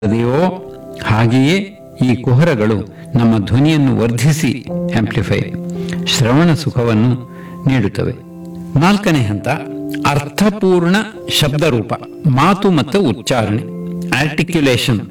ಅದೆಯೋ ಹಾಗೆಯೇ ಈ ಕುಹರಗಳು ನಮ್ಮ ಧ್ವನಿಯನ್ನು ವರ್ಧಿಸಿ ಆಂಪ್ಲಿಫೈ ಶ್ರವಣ ಸುಖವನ್ನು ನೀಡುತ್ತವೆ ನಾಲ್ಕನೇ ಹಂತ ಅರ್ಥಪೂರ್ಣ ಶಬ್ದರೂಪ ಮಾತು ಮತ್ತು ಉಚ್ಚಾರಣೆ ಆರ್ಟಿಕ್ಯುಲೇಷನ್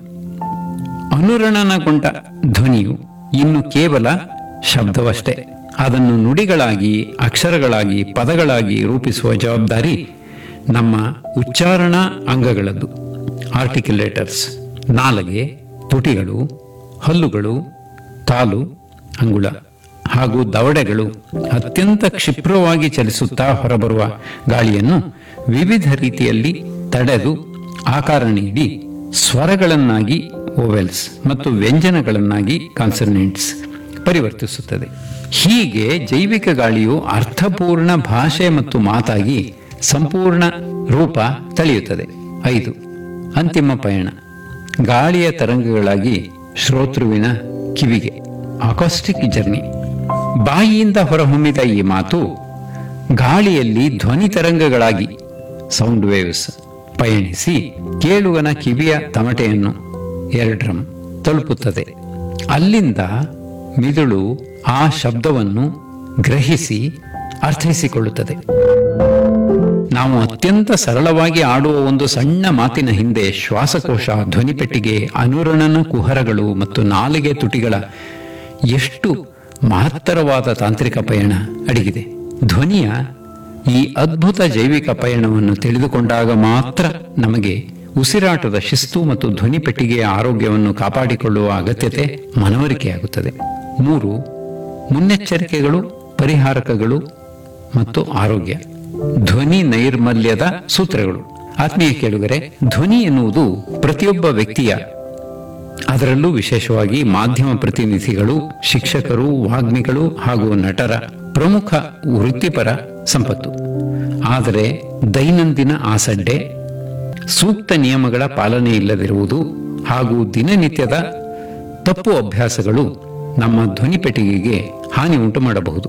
ಅನುರಣನಗೊಂಡ ಧ್ವನಿಯು ಇನ್ನು ಕೇವಲ ಶಬ್ದವಷ್ಟೇ ಅದನ್ನು ನುಡಿಗಳಾಗಿ ಅಕ್ಷರಗಳಾಗಿ ಪದಗಳಾಗಿ ರೂಪಿಸುವ ಜವಾಬ್ದಾರಿ ನಮ್ಮ ಉಚ್ಚಾರಣಾ ಅಂಗಗಳದ್ದು ಆರ್ಟಿಕ್ಯುಲೇಟರ್ಸ್ ನಾಲಗೆ ತುಟಿಗಳು ಹಲ್ಲುಗಳು ತಾಲು ಅಂಗುಳ ಹಾಗೂ ದವಡೆಗಳು ಅತ್ಯಂತ ಕ್ಷಿಪ್ರವಾಗಿ ಚಲಿಸುತ್ತಾ ಹೊರಬರುವ ಗಾಳಿಯನ್ನು ವಿವಿಧ ರೀತಿಯಲ್ಲಿ ತಡೆದು ಆಕಾರ ನೀಡಿ ಸ್ವರಗಳನ್ನಾಗಿ ಓವೆಲ್ಸ್ ಮತ್ತು ವ್ಯಂಜನಗಳನ್ನಾಗಿ ಕಾನ್ಸನೆಂಟ್ಸ್ ಪರಿವರ್ತಿಸುತ್ತದೆ ಹೀಗೆ ಜೈವಿಕ ಗಾಳಿಯು ಅರ್ಥಪೂರ್ಣ ಭಾಷೆ ಮತ್ತು ಮಾತಾಗಿ ಸಂಪೂರ್ಣ ರೂಪ ತಳೆಯುತ್ತದೆ ಐದು ಅಂತಿಮ ಪಯಣ ಗಾಳಿಯ ತರಂಗಗಳಾಗಿ ಶ್ರೋತೃವಿನ ಕಿವಿಗೆ ಅಕಾಸ್ಟಿಕ್ ಜರ್ನಿ ಬಾಯಿಯಿಂದ ಹೊರಹೊಮ್ಮಿದ ಈ ಮಾತು ಗಾಳಿಯಲ್ಲಿ ಧ್ವನಿ ತರಂಗಗಳಾಗಿ ಸೌಂಡ್ ವೇವ್ಸ್ ಪಯಣಿಸಿ ಕೇಳುಗನ ಕಿವಿಯ ತಮಟೆಯನ್ನು ಎರಡ್ರಮ್ ತಲುಪುತ್ತದೆ ಅಲ್ಲಿಂದ ಮಿದುಳು ಆ ಶಬ್ದವನ್ನು ಗ್ರಹಿಸಿ ಅರ್ಥೈಸಿಕೊಳ್ಳುತ್ತದೆ ನಾವು ಅತ್ಯಂತ ಸರಳವಾಗಿ ಆಡುವ ಒಂದು ಸಣ್ಣ ಮಾತಿನ ಹಿಂದೆ ಶ್ವಾಸಕೋಶ ಧ್ವನಿಪೆಟ್ಟಿಗೆ ಅನುರಣನ ಕುಹರಗಳು ಮತ್ತು ನಾಲಿಗೆ ತುಟಿಗಳ ಎಷ್ಟು ಮಹತ್ತರವಾದ ತಾಂತ್ರಿಕ ಪಯಣ ಅಡಗಿದೆ ಧ್ವನಿಯ ಈ ಅದ್ಭುತ ಜೈವಿಕ ಪಯಣವನ್ನು ತಿಳಿದುಕೊಂಡಾಗ ಮಾತ್ರ ನಮಗೆ ಉಸಿರಾಟದ ಶಿಸ್ತು ಮತ್ತು ಧ್ವನಿಪೆಟ್ಟಿಗೆಯ ಆರೋಗ್ಯವನ್ನು ಕಾಪಾಡಿಕೊಳ್ಳುವ ಅಗತ್ಯತೆ ಮನವರಿಕೆಯಾಗುತ್ತದೆ ಮೂರು ಮುನ್ನೆಚ್ಚರಿಕೆಗಳು ಪರಿಹಾರಕಗಳು ಮತ್ತು ಆರೋಗ್ಯ ಧ್ವನಿ ನೈರ್ಮಲ್ಯದ ಸೂತ್ರಗಳು ಆತ್ಮೀಯ ಕೇಳುಗರೆ ಧ್ವನಿ ಎನ್ನುವುದು ಪ್ರತಿಯೊಬ್ಬ ವ್ಯಕ್ತಿಯ ಅದರಲ್ಲೂ ವಿಶೇಷವಾಗಿ ಮಾಧ್ಯಮ ಪ್ರತಿನಿಧಿಗಳು ಶಿಕ್ಷಕರು ವಾಗ್ಮಿಗಳು ಹಾಗೂ ನಟರ ಪ್ರಮುಖ ವೃತ್ತಿಪರ ಸಂಪತ್ತು ಆದರೆ ದೈನಂದಿನ ಆಸಡ್ಡೆ ಸೂಕ್ತ ನಿಯಮಗಳ ಪಾಲನೆ ಇಲ್ಲದಿರುವುದು ಹಾಗೂ ದಿನನಿತ್ಯದ ತಪ್ಪು ಅಭ್ಯಾಸಗಳು ನಮ್ಮ ಧ್ವನಿಪೆಟ್ಟಿಗೆಗೆ ಹಾನಿ ಉಂಟು ಮಾಡಬಹುದು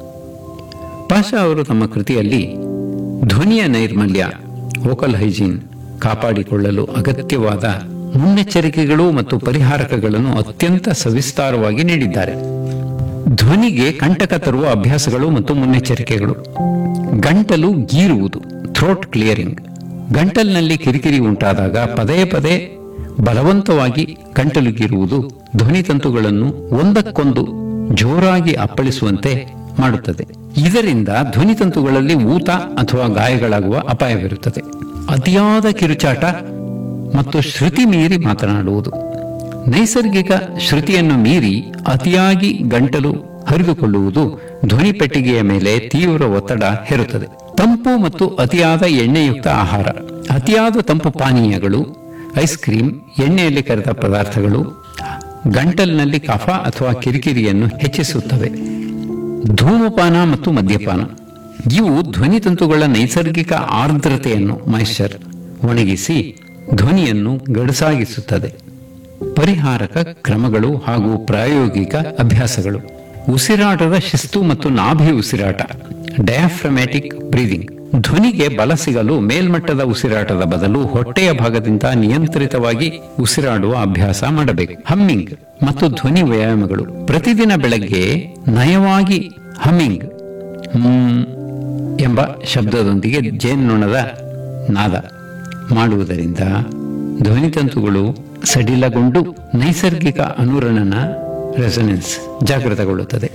ಪಾಷಾ ಅವರು ತಮ್ಮ ಕೃತಿಯಲ್ಲಿ ಧ್ವನಿಯ ನೈರ್ಮಲ್ಯ ವೋಕಲ್ ಹೈಜೀನ್ ಕಾಪಾಡಿಕೊಳ್ಳಲು ಅಗತ್ಯವಾದ ಮುನ್ನೆಚ್ಚರಿಕೆಗಳು ಮತ್ತು ಪರಿಹಾರಕಗಳನ್ನು ಅತ್ಯಂತ ಸವಿಸ್ತಾರವಾಗಿ ನೀಡಿದ್ದಾರೆ ಧ್ವನಿಗೆ ಕಂಟಕ ತರುವ ಅಭ್ಯಾಸಗಳು ಮತ್ತು ಮುನ್ನೆಚ್ಚರಿಕೆಗಳು ಗಂಟಲು ಗೀರುವುದು ಥ್ರೋಟ್ ಕ್ಲಿಯರಿಂಗ್ ಗಂಟಲಿನಲ್ಲಿ ಕಿರಿಕಿರಿ ಉಂಟಾದಾಗ ಪದೇ ಪದೇ ಬಲವಂತವಾಗಿ ಗಂಟಲು ಗೀರುವುದು ಧ್ವನಿತಂತುಗಳನ್ನು ಒಂದಕ್ಕೊಂದು ಜೋರಾಗಿ ಅಪ್ಪಳಿಸುವಂತೆ ಮಾಡುತ್ತದೆ ಇದರಿಂದ ಧ್ವನಿತಂತುಗಳಲ್ಲಿ ಊತ ಅಥವಾ ಗಾಯಗಳಾಗುವ ಅಪಾಯವಿರುತ್ತದೆ ಅತಿಯಾದ ಕಿರುಚಾಟ ಮತ್ತು ಶ್ರುತಿ ಮೀರಿ ಮಾತನಾಡುವುದು ನೈಸರ್ಗಿಕ ಶ್ರುತಿಯನ್ನು ಮೀರಿ ಅತಿಯಾಗಿ ಗಂಟಲು ಹರಿದುಕೊಳ್ಳುವುದು ಧ್ವನಿಪೆಟ್ಟಿಗೆಯ ಮೇಲೆ ತೀವ್ರ ಒತ್ತಡ ಹೇರುತ್ತದೆ ತಂಪು ಮತ್ತು ಅತಿಯಾದ ಎಣ್ಣೆಯುಕ್ತ ಆಹಾರ ಅತಿಯಾದ ತಂಪು ಪಾನೀಯಗಳು ಐಸ್ ಕ್ರೀಮ್ ಎಣ್ಣೆಯಲ್ಲಿ ಕರೆದ ಪದಾರ್ಥಗಳು ಗಂಟಲಿನಲ್ಲಿ ಕಫ ಅಥವಾ ಕಿರಿಕಿರಿಯನ್ನು ಹೆಚ್ಚಿಸುತ್ತವೆ ಧೂಮಪಾನ ಮತ್ತು ಮದ್ಯಪಾನ ಇವು ಧ್ವನಿತಂತುಗಳ ನೈಸರ್ಗಿಕ ಆರ್ದ್ರತೆಯನ್ನು ಮಾಯಿಶ್ಚರ್ ಒಣಗಿಸಿ ಧ್ವನಿಯನ್ನು ಗಡುಸಾಗಿಸುತ್ತದೆ ಪರಿಹಾರಕ ಕ್ರಮಗಳು ಹಾಗೂ ಪ್ರಾಯೋಗಿಕ ಅಭ್ಯಾಸಗಳು ಉಸಿರಾಟದ ಶಿಸ್ತು ಮತ್ತು ನಾಭಿ ಉಸಿರಾಟ ಡಯಾಫ್ರಮ್ಯಾಟಿಕ್ ಬ್ರೀದಿಂಗ್ ಧ್ವನಿಗೆ ಬಲ ಸಿಗಲು ಮೇಲ್ಮಟ್ಟದ ಉಸಿರಾಟದ ಬದಲು ಹೊಟ್ಟೆಯ ಭಾಗದಿಂದ ನಿಯಂತ್ರಿತವಾಗಿ ಉಸಿರಾಡುವ ಅಭ್ಯಾಸ ಮಾಡಬೇಕು ಹಮ್ಮಿಂಗ್ ಮತ್ತು ಧ್ವನಿ ವ್ಯಾಯಾಮಗಳು ಪ್ರತಿದಿನ ಬೆಳಗ್ಗೆ ನಯವಾಗಿ ಹಮ್ಮಿಂಗ್ ಹ್ಮ್ ಎಂಬ ಶಬ್ದದೊಂದಿಗೆ ಜೇನ್ನೊಣದ ನಾದ ಮಾಡುವುದರಿಂದ ಧ್ವನಿತಂತುಗಳು ಸಡಿಲಗೊಂಡು ನೈಸರ್ಗಿಕ ಅನುರಣನ ರೆಸನೆನ್ಸ್ ಜಾಗೃತಗೊಳ್ಳುತ್ತದೆ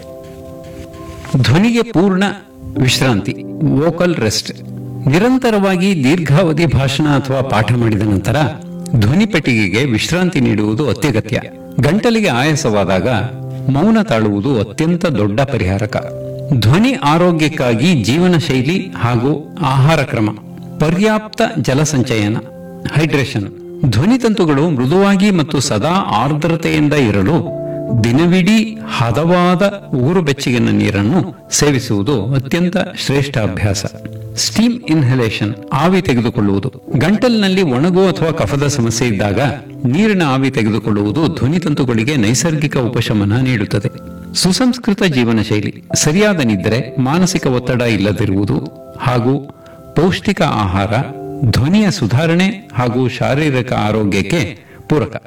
ಧ್ವನಿಗೆ ಪೂರ್ಣ ವಿಶ್ರಾಂತಿ ವೋಕಲ್ ರೆಸ್ಟ್ ನಿರಂತರವಾಗಿ ದೀರ್ಘಾವಧಿ ಭಾಷಣ ಅಥವಾ ಪಾಠ ಮಾಡಿದ ನಂತರ ಧ್ವನಿಪೆಟ್ಟಿಗೆಗೆ ವಿಶ್ರಾಂತಿ ನೀಡುವುದು ಅತ್ಯಗತ್ಯ ಗಂಟಲಿಗೆ ಆಯಾಸವಾದಾಗ ಮೌನ ತಾಳುವುದು ಅತ್ಯಂತ ದೊಡ್ಡ ಪರಿಹಾರಕ ಧ್ವನಿ ಆರೋಗ್ಯಕ್ಕಾಗಿ ಜೀವನ ಶೈಲಿ ಹಾಗೂ ಆಹಾರ ಕ್ರಮ ಪರ್ಯಾಪ್ತ ಜಲಸಂಚಯನ ಹೈಡ್ರೇಷನ್ ಧ್ವನಿತಂತುಗಳು ಮೃದುವಾಗಿ ಮತ್ತು ಸದಾ ಆರ್ದ್ರತೆಯಿಂದ ಇರಲು ದಿನವಿಡೀ ಹದವಾದ ಉಗುರು ಬೆಚ್ಚಗಿನ ನೀರನ್ನು ಸೇವಿಸುವುದು ಅತ್ಯಂತ ಶ್ರೇಷ್ಠ ಅಭ್ಯಾಸ ಸ್ಟೀಮ್ ಇನ್ಹಲೇಷನ್ ಆವಿ ತೆಗೆದುಕೊಳ್ಳುವುದು ಗಂಟಲಿನಲ್ಲಿ ಒಣಗು ಅಥವಾ ಕಫದ ಸಮಸ್ಯೆ ಇದ್ದಾಗ ನೀರಿನ ಆವಿ ತೆಗೆದುಕೊಳ್ಳುವುದು ಧ್ವನಿತಂತುಗಳಿಗೆ ನೈಸರ್ಗಿಕ ಉಪಶಮನ ನೀಡುತ್ತದೆ ಸುಸಂಸ್ಕೃತ ಜೀವನ ಶೈಲಿ ಸರಿಯಾದ ನಿದ್ರೆ ಮಾನಸಿಕ ಒತ್ತಡ ಇಲ್ಲದಿರುವುದು ಹಾಗೂ ಪೌಷ್ಟಿಕ ಆಹಾರ ಧ್ವನಿಯ ಸುಧಾರಣೆ ಹಾಗೂ ಶಾರೀರಿಕ ಆರೋಗ್ಯಕ್ಕೆ ಪೂರಕ